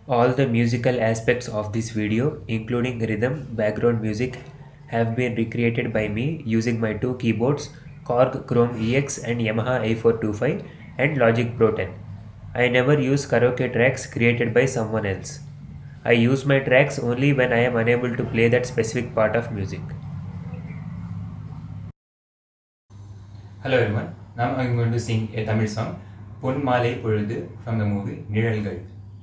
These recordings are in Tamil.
All the musical aspects of this video, including rhythm, background music, have been recreated by me using my two keyboards Korg Chrome EX and Yamaha i425 and Logic Pro 10. I never use karaoke tracks created by someone else. I use my tracks only when I am unable to play that specific part of music. Hello everyone, now I'm going to sing a Tamil song, Pon Malai Poludhu from the movie Niralgal.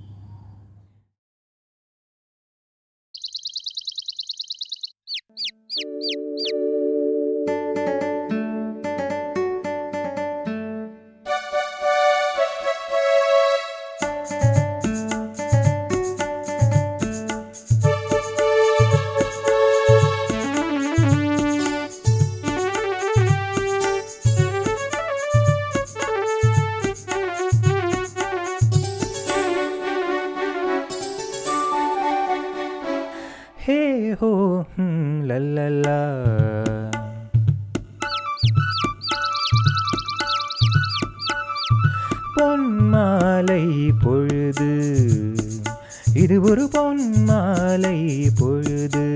ஹே ஹோ ஹம், லல்லலா பொன்மாலை பொழுது இது ஒரு பொன்மாலை பொழுது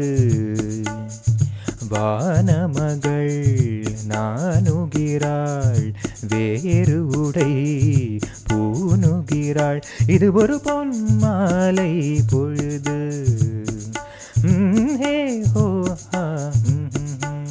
வானமகள் நானுகிறாள் வேறு உடை பூணுகிறாள் இது ஒரு பொன்மாலை பொழுது ம், ஹே ஹோ ஹா ம், ம், ம்.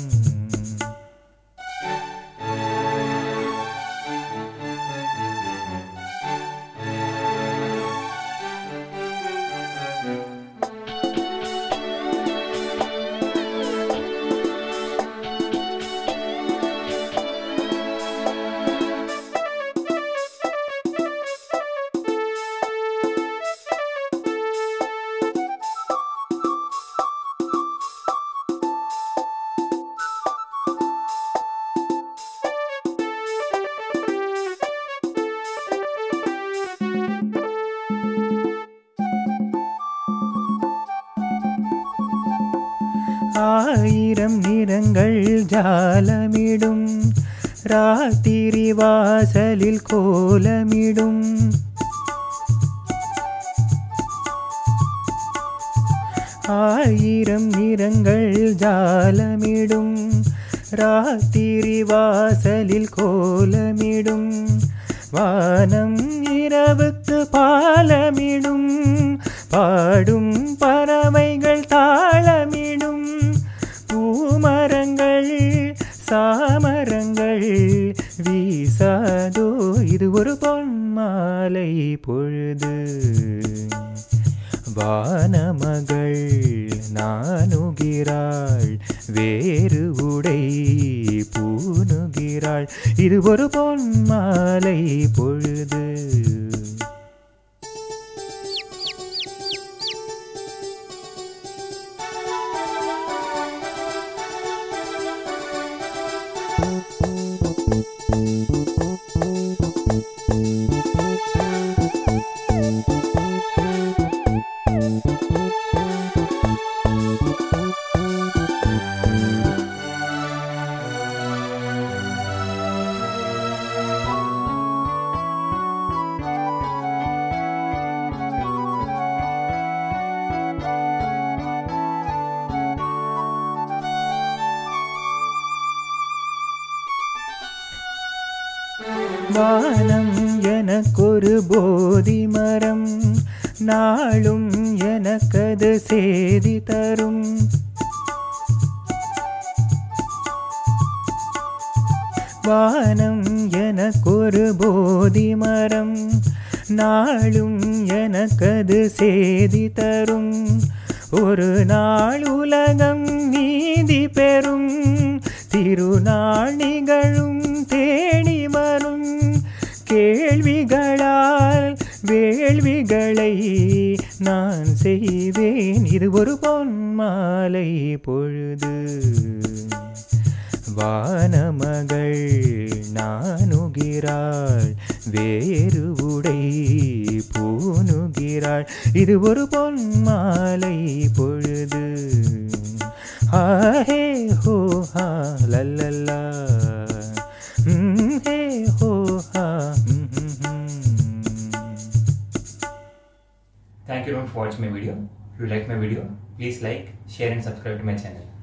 ஆயிரம் நிறங்கள் ஜாலமிடும் ராத்திரி வாசலில் கோலமிடும் ஆயிரம் நிறங்கள் ஜாலமிடும் ராத்திரி வாசலில் கோலமிடும் வானம் இரவுக்கு பாலமிடும் பாடும் பறவைகள் தாளமிடும் பூமரங்கள் சாமரங்கள் வீசாதோ இது ஒரு பொன்மாலை பொழுது வானமகள் நானுகிறாள் வேறு உடை பூணுகிறாள் இது ஒரு பொன்மாலை பொழுது வானம் எனக்கொரு போதி மரம் நாளும் எனக்கது சேதி தரும் வானம் எனக்கொரு போதி மரம் நாளும் எனக்கது சேதி தரும் ஒரு நாள் உலகம் நீதி பெறும் திருநாள் நிகழும் தேடி வரும் கேள்விகளால் வேள்விகளை நான் செய்வேன் இது ஒரு பொன்மாலை பொழுது வானமகள் நானுகிறாள் வேறு உடை பூணுகிறாள் இது ஒரு பொன்மாலை பொழுது ஆஹே ஹோ ஹா லல்லல்லா ம், ஹே ஹோ ஹா ம், ம், ம். Thank you everyone for watching my video. If you like my video, please like, share and subscribe to my channel.